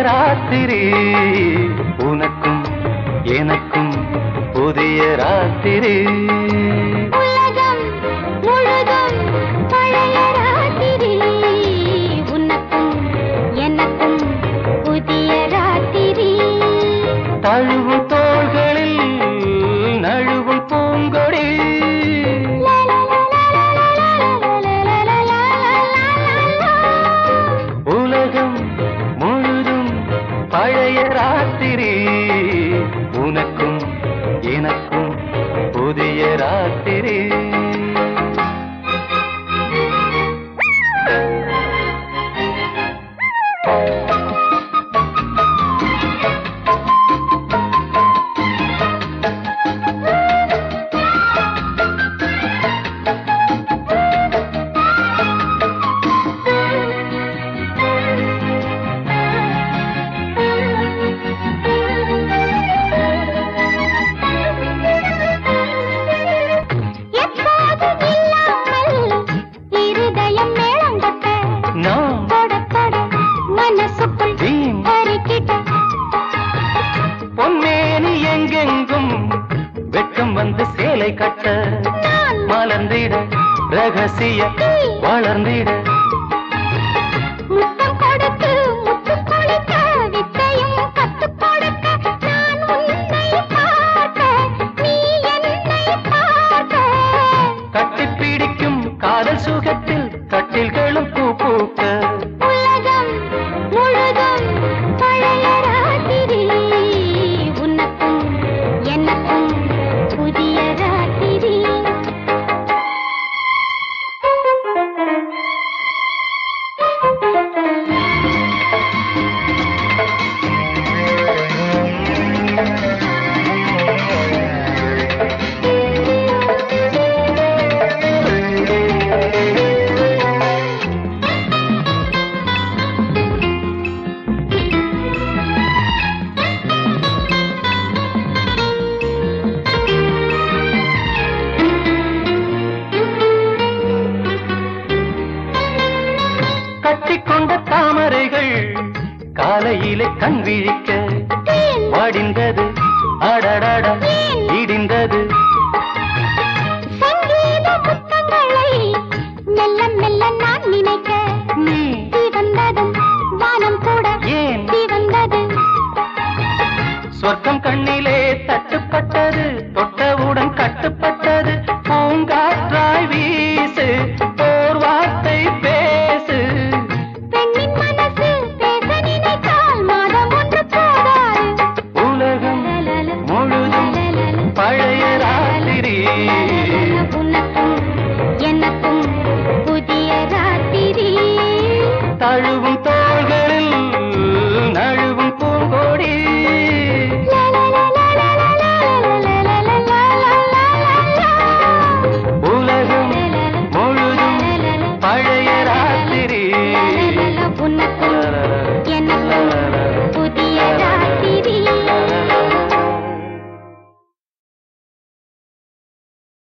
ராத்திரி உனக்கும் எனக்கும் புதிய ராத்திரி உலகம் முழுதும் பழைய ராத்திரி உனக்கும் எனக்கும் புதிய ராத்திரி தழுவும் தோள்களில் நழுவும் பூங்கொடி லா, லா, லா, லா, லா, லா, லா, லா, லா, லா, லா, லா, லா. உலகம் முழுதும் பழைய ராத்திரி உனக்கும் எனக்கும் புதிய ராத்திரி எப்போதும் இல்லாமல் இருதயம் மேளங்கொட்ட நாம் தொட தொட மனசுக்குள் வீண் பறிக்கிட்ட பொன்மேனி எங்கெங்கும் வெட்கம் வந்து சேலை கட்ட நான் மலர்ந்திட ரகசிய வளர்ந்திட முத்தம் கொடுத்து முத்து குளிக்க வித்தையும் கத்துக் கொடுக்க நான் உன்னை பார்க்க நீ என்னை பார்க்க கட்டிப் பிடிக்கும் காதல் சுகத்தில் கட்டில்களும் பூ பூக்க உலகம் முழுதும் பழைய ராத்திரி உனக்கும் எனக்கும் புதிய ராத்திரி கட்டிக்கொண்ட தாமரைகள் காலையிலே கண் விழிக்க தேன் வாடிந்தது அடடட